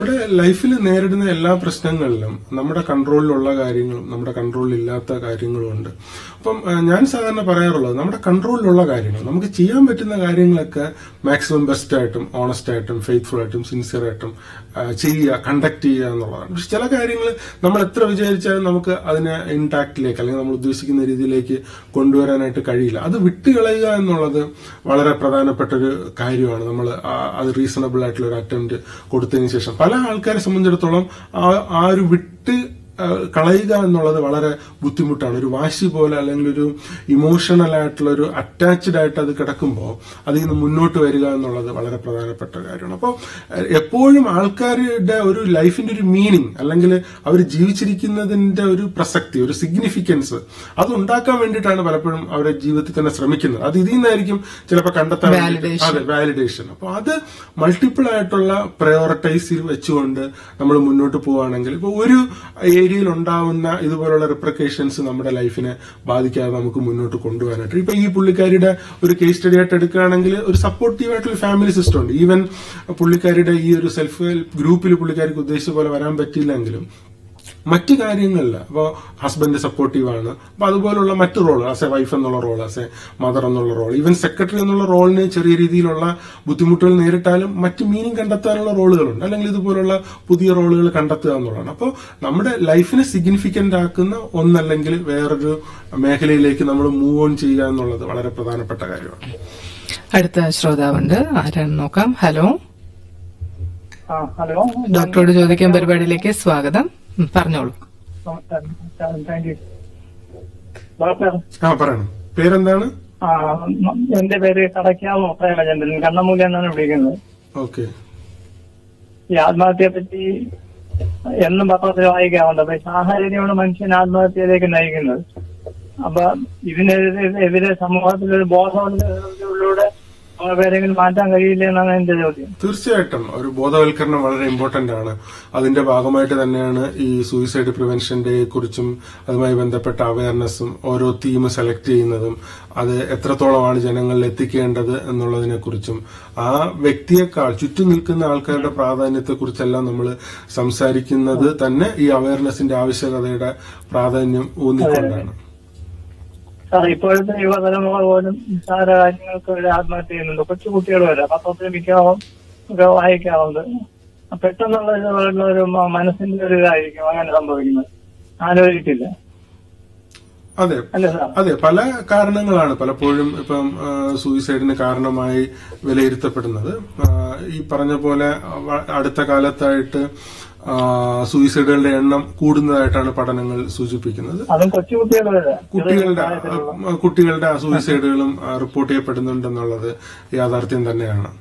നമ്മുടെ ലൈഫിൽ നേരിടുന്ന എല്ലാ പ്രശ്നങ്ങളിലും നമ്മുടെ കൺട്രോളിലുള്ള കാര്യങ്ങളും നമ്മുടെ കൺട്രോളിൽ ഇല്ലാത്ത കാര്യങ്ങളും ഉണ്ട് അപ്പം ആ, ഞാൻ സാധാരണ പറയാറുള്ളത് നമ്മുടെ കൺട്രോളിലുള്ള കാര്യങ്ങൾ നമുക്ക് ചെയ്യാൻ പറ്റുന്ന കാര്യങ്ങളൊക്കെ മാക്സിമം ബെസ്റ്റ് ആയിട്ടും ഓണസ്റ്റ് ആയിട്ടും ഫെയ്ത്ത്ഫുൾ ആയിട്ടും സിൻസിയർ ആയിട്ടും ആ, ചെയ്യുക കണ്ടക്ട് ചെയ്യുക എന്നുള്ളതാണ് പക്ഷെ ചില കാര്യങ്ങൾ നമ്മൾ എത്ര വിചാരിച്ചാലും നമുക്ക് അതിനെ ഇൻടാക്റ്റിലേക്ക് അല്ലെങ്കിൽ നമ്മൾ ഉദ്ദേശിക്കുന്ന രീതിയിലേക്ക് കൊണ്ടുവരാനായിട്ട് കഴിയില്ല അത് വിട്ടുകളയുക എന്നുള്ളത് വളരെ പ്രധാനപ്പെട്ട ഒരു കാര്യമാണ് നമ്മൾ അത് റീസണബിൾ ആയിട്ടുള്ള ഒരു അറ്റംപ്റ്റ് കൊടുത്തതിന് ശേഷം പല ആൾക്കാരെ സംബന്ധിച്ചിടത്തോളം ആ- ആ ഒരു വിട്ട് ആ, കളയുക എന്നുള്ളത് വളരെ ബുദ്ധിമുട്ടാണ് ഒരു വാശി പോലെ അല്ലെങ്കിൽ ഒരു ഇമോഷണൽ ആയിട്ടുള്ള ഒരു അറ്റാച്ച്ഡ് ആയിട്ട് അത് കിടക്കുമ്പോൾ അതിൽ നിന്ന് മുന്നോട്ട് വരിക എന്നുള്ളത് വളരെ പ്രധാനപ്പെട്ട കാര്യമാണ് അപ്പോൾ എപ്പോഴും ആൾക്കാരുടെ ഒരു ലൈഫിന്റെ ഒരു മീനിങ് അല്ലെങ്കിൽ അവർ ജീവിച്ചിരിക്കുന്നതിന്റെ ഒരു പ്രസക്തി ഒരു സിഗ്നിഫിക്കൻസ് അത് ഉണ്ടാക്കാൻ വേണ്ടിയിട്ടാണ് പലപ്പോഴും അവരുടെ ജീവിതത്തിൽ തന്നെ ശ്രമിക്കുന്നത് അത് ഇതിൽ നിന്നായിരിക്കും ചിലപ്പോൾ കണ്ടെത്താൻ വേണ്ടിയിട്ട് Validation. അതെ വാലിഡേഷൻ അപ്പൊ അത് മൾട്ടിപ്പിൾ ആയിട്ടുള്ള പ്രയോറിറ്റൈസ് വെച്ചുകൊണ്ട് നമ്മൾ മുന്നോട്ട് പോവുകയാണെങ്കിൽ ഇപ്പൊ ഒരു ഏരിയയിൽ ഉണ്ടാവുന്ന ഇതുപോലുള്ള റിപ്രിക്കേഷൻസ് നമ്മുടെ ലൈഫിനെ ബാധിക്കാതെ നമുക്ക് മുന്നോട്ട് കൊണ്ടുപോകാനായിട്ട് ഇപ്പൊ ഈ പുള്ളിക്കാരിയുടെ ഒരു കേസ് സ്റ്റഡി ആയിട്ട് എടുക്കുകയാണെങ്കിൽ ഒരു സപ്പോർട്ടീവ് ആയിട്ടുള്ള ഫാമിലി സിസ്റ്റം ഉണ്ട് ഈവൻ പുള്ളിക്കാരിയുടെ ഈ ഒരു സെൽഫ് ഹെൽപ്പ് ഗ്രൂപ്പിൽ പുള്ളിക്കാരിക്ക് ഉദ്ദേശിച്ച പോലെ വരാൻ പറ്റിയില്ലെങ്കിലും മറ്റു കാര്യങ്ങളിൽ അപ്പോൾ ഹസ്ബൻഡ് സപ്പോർട്ടീവ് ആണ് അപ്പൊ അതുപോലുള്ള മറ്റു റോൾ ആസ് എ വൈഫ് എന്നുള്ള റോൾ ആസ് എ മദർ എന്നുള്ള റോൾ ഈവൻ സെക്രട്ടറി എന്നുള്ള റോളിന് ചെറിയ രീതിയിലുള്ള ബുദ്ധിമുട്ടുകൾ നേരിട്ടാലും മറ്റ് മീനിങ് കണ്ടെത്താനുള്ള റോളുകളുണ്ട് അല്ലെങ്കിൽ ഇതുപോലുള്ള പുതിയ റോളുകൾ കണ്ടെത്തുക എന്നുള്ളതാണ് അപ്പോൾ നമ്മുടെ ലൈഫിനെ സിഗ്നിഫിക്കന്റ് ആക്കുന്ന ഒന്നല്ലെങ്കിൽ വേറൊരു മേഖലയിലേക്ക് നമ്മൾ മൂവ് ഓൺ ചെയ്യുക എന്നുള്ളത് വളരെ പ്രധാനപ്പെട്ട കാര്യമാണ് അടുത്ത ശ്രോതാവുണ്ട് ആരാണ് നോക്കാം ഹലോ ആ ഹലോ ഡോക്ടറോട് ചോദിക്കാൻ പരിപാടിയിലേക്ക് സ്വാഗതം ഉം, പറഞ്ഞോളൂ താങ്ക് യു ഡോക്ടർ ആ പറയണം പേരെന്താണ് ആ എന്റെ പേര് കടക്കാവ് പ്രേമചന്ദ്രൻ കണ്ണമൂല എന്നാണ് വിളിക്കുന്നത് ഓക്കെ ഈ ആത്മഹത്യയെ പറ്റി എന്നും പത്രത്തിൽ വായിക്കാറുണ്ട് അപ്പൊ ഈ സാഹചര്യമാണ് മനുഷ്യൻ ആത്മഹത്യയിലേക്ക് നയിക്കുന്നത് അപ്പൊ ഇതിനെതിരെ എതിരെ സമൂഹത്തിൽ ഒരു ബോധവൽക്കരണത്തിലൂടെ പേരെങ്കിലും മാറ്റാൻ കഴിയില്ല എന്നാണ് എന്റെ ചോദ്യം തീർച്ചയായിട്ടും ഒരു ബോധവൽക്കരണം വളരെ ഇമ്പോർട്ടന്റ് ആണ് അതിന്റെ ഭാഗമായിട്ട് തന്നെയാണ് ഈ സൂയിസൈഡ് പ്രിവെൻഷൻ ഡേയെ കുറിച്ചും അതുമായി ബന്ധപ്പെട്ട അവയർനെസ്സും ഓരോ തീം സെലക്ട് ചെയ്യുന്നതും അത് എത്രത്തോളമാണ് ജനങ്ങളിൽ എത്തിക്കേണ്ടത് എന്നുള്ളതിനെ കുറിച്ചും ആ വ്യക്തിയെക്കാൾ ചുറ്റും നിൽക്കുന്ന ആൾക്കാരുടെ പ്രാധാന്യത്തെ കുറിച്ചെല്ലാം നമ്മൾ സംസാരിക്കുന്നത് തന്നെ ഈ അവയർനെസിന്റെ ആവശ്യകതയുടെ പ്രാധാന്യം ഊന്നിക്കൊണ്ടാണ് സാർ ഇപ്പോഴത്തെ യുവതലമുറ പോലും നിസ്സാര കാര്യങ്ങൾക്ക് ഒരു ആത്മഹത്യ ചെയ്യുന്നുണ്ട് കൊച്ചു കുട്ടികൾ വരെ പത്രത്തിൽ മിക്കവാറും ഒക്കെ വായിക്കാറുണ്ട് പെട്ടെന്നുള്ള ഇത് വരുന്ന ഒരു മ- മനസ്സിന്റെ ഒരു ഇതായിരിക്കും അങ്ങനെ സംഭവിക്കുന്നത് ആലോചിക്കില്ല അതെ അല്ലേ സാർ അതെ പല കാരണങ്ങളാണ് പലപ്പോഴും ഇപ്പം ആ, സൂയിസൈഡിന് കാരണമായി വിലയിരുത്തപ്പെടുന്നത് ആ, ഈ പറഞ്ഞ പോലെ വ- അടുത്ത കാലത്തായിട്ട് ആ, സൂയിസൈഡുകളുടെ എണ്ണം കൂടുന്നതായിട്ടാണ് പഠനങ്ങൾ സൂചിപ്പിക്കുന്നത് അതും കൊച്ചു കുട്ടികൾ വരെ കുട്ടികളുടെ ആ, കുട്ടികളുടെ ആ സൂയിസൈഡുകളും ആ, റിപ്പോർട്ട് ചെയ്യപ്പെടുന്നുണ്ടെന്നുള്ളത് യാഥാർത്ഥ്യം തന്നെയാണ്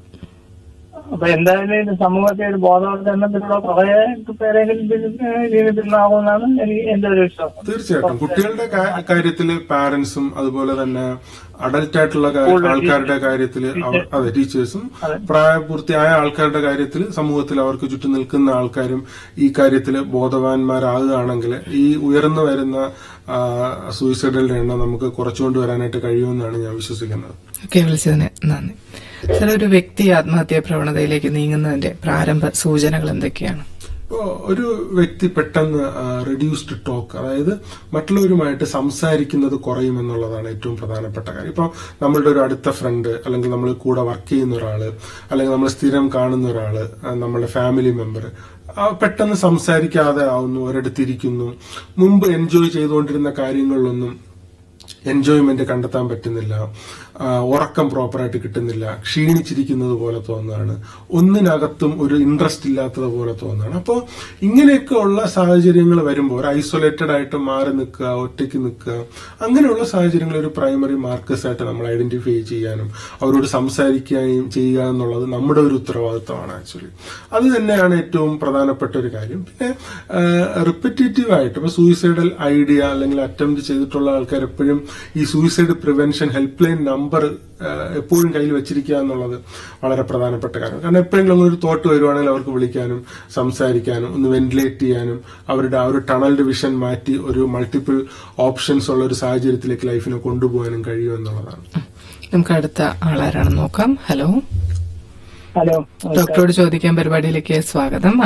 അപ്പൊ എന്തായാലും ഇത് സമൂഹത്തെ ഒരു ബോധവൽക്കരണത്തിലൂടെ കുറെ പേരെങ്കിലും ഇതിന് പിന്നാകുമെന്നാണ് എനിക്ക് എന്റെ ഒരു വിശ്വാസം തീർച്ചയായിട്ടും കുട്ടികളുടെ കാ- കാര്യത്തില് പാരന്റ്സും അതുപോലെ തന്നെ അഡൽട്ട് ആയിട്ടുള്ള കാ- ആൾക്കാരുടെ കാര്യത്തില് അവർ അതെ ടീച്ചേഴ്സും പ്രായപൂർത്തിയായ ആൾക്കാരുടെ കാര്യത്തിൽ സമൂഹത്തിൽ അവർക്ക് ചുറ്റും നിൽക്കുന്ന ആൾക്കാരും ഈ കാര്യത്തിൽ ബോധവാന്മാരാകുകയാണെങ്കിൽ ഈ ഉയർന്നു വരുന്ന ആ, സൂയിസൈഡുകളുടെ എണ്ണം നമുക്ക് കുറച്ചുകൊണ്ട് വരാനായിട്ട് കഴിയുമെന്നാണ് ഞാൻ വിശ്വസിക്കുന്നത് ഒക്കെ വിളിച്ചതിന് നന്ദി സാർ ഒരു വ്യക്തി ആത്മഹത്യാ പ്രവണതയിലേക്ക് നീങ്ങുന്നതിന്റെ പ്രാരംഭ സൂചനകൾ എന്തൊക്കെയാണ് ഇപ്പോ ഒരു വ്യക്തി പെട്ടെന്ന് റെഡ്യൂസ്ഡ് ടോക്ക് അതായത് മറ്റുള്ളവരുമായിട്ട് സംസാരിക്കുന്നത് കുറയും എന്നുള്ളതാണ് ഏറ്റവും പ്രധാനപ്പെട്ട കാര്യം ഇപ്പൊ നമ്മളുടെ ഒരു അടുത്ത ഫ്രണ്ട് അല്ലെങ്കിൽ നമ്മൾ കൂടെ വർക്ക് ചെയ്യുന്ന ഒരാള് അല്ലെങ്കിൽ നമ്മൾ സ്ഥിരം കാണുന്ന ഒരാള് ആ, നമ്മുടെ ഫാമിലി മെമ്പർ പെട്ടെന്ന് സംസാരിക്കാതെ ആവുന്നു ഒരിടത്തിരിക്കുന്നു മുമ്പ് എൻജോയ് ചെയ്തുകൊണ്ടിരുന്ന കാര്യങ്ങളിലൊന്നും എൻജോയ്മെന്റ് കണ്ടെത്താൻ പറ്റുന്നില്ല ആ, ഉറക്കം പ്രോപ്പറായിട്ട് കിട്ടുന്നില്ല ക്ഷീണിച്ചിരിക്കുന്നത് പോലെ തോന്നുകയാണ് ഒന്നിനകത്തും ഒരു ഇൻട്രസ്റ്റ് ഇല്ലാത്തത് പോലെ തോന്നുകയാണ് അപ്പോൾ ഇങ്ങനെയൊക്കെ ഉള്ള സാഹചര്യങ്ങൾ വരുമ്പോൾ ഒരു ഐസൊലേറ്റഡ് ആയിട്ട് മാറി നിൽക്കുക ഒറ്റയ്ക്ക് നിൽക്കുക അങ്ങനെയുള്ള സാഹചര്യങ്ങൾ ഒരു പ്രൈമറി മാർക്കേഴ്സ് ആയിട്ട് നമ്മൾ ഐഡന്റിഫൈ ചെയ്യാനും അവരോട് സംസാരിക്കുകയും ചെയ്യുക എന്നുള്ളത് നമ്മുടെ ഒരു ഉത്തരവാദിത്തമാണ് ആക്ച്വലി അത് തന്നെയാണ് ഏറ്റവും പ്രധാനപ്പെട്ട ഒരു കാര്യം പിന്നെ റിപ്പറ്റേറ്റീവ് ആയിട്ട് ഇപ്പൊ സൂയിസൈഡൽ ഐഡിയ അല്ലെങ്കിൽ അറ്റംപ്റ്റ് ചെയ്തിട്ടുള്ള ആൾക്കാർ എപ്പോഴും ഈ suicide prevention help line number എപ്പോഴും കയ്യിൽ വെച്ചിരിക്കുക എന്നുള്ളത് വളരെ പ്രധാനപ്പെട്ട കാര്യം കാരണം എപ്പോഴെങ്കിലും അങ്ങനെ ഒരു തോട്ട് വരുവാണെങ്കിൽ അവർക്ക് വിളിക്കാനും സംസാരിക്കാനും ഒന്ന് വെന്റിലേറ്റ് ചെയ്യാനും അവരുടെ ആ ഒരു ടണൽ വിഷൻ മാറ്റി ഒരു മൾട്ടിപ്പിൾ ഓപ്ഷൻസ് ഉള്ള ഒരു സാഹചര്യത്തിലേക്ക് ലൈഫിനെ കൊണ്ടുപോകാനും കഴിയും എന്നുള്ളതാണ് നമുക്ക് അടുത്ത ആളാരാണെന്ന് നോക്കാം ഹലോ ഹലോ ഡോക്ടറോട് ചോദിക്കാൻ പരിപാടിയിലേക്ക് സ്വാഗതം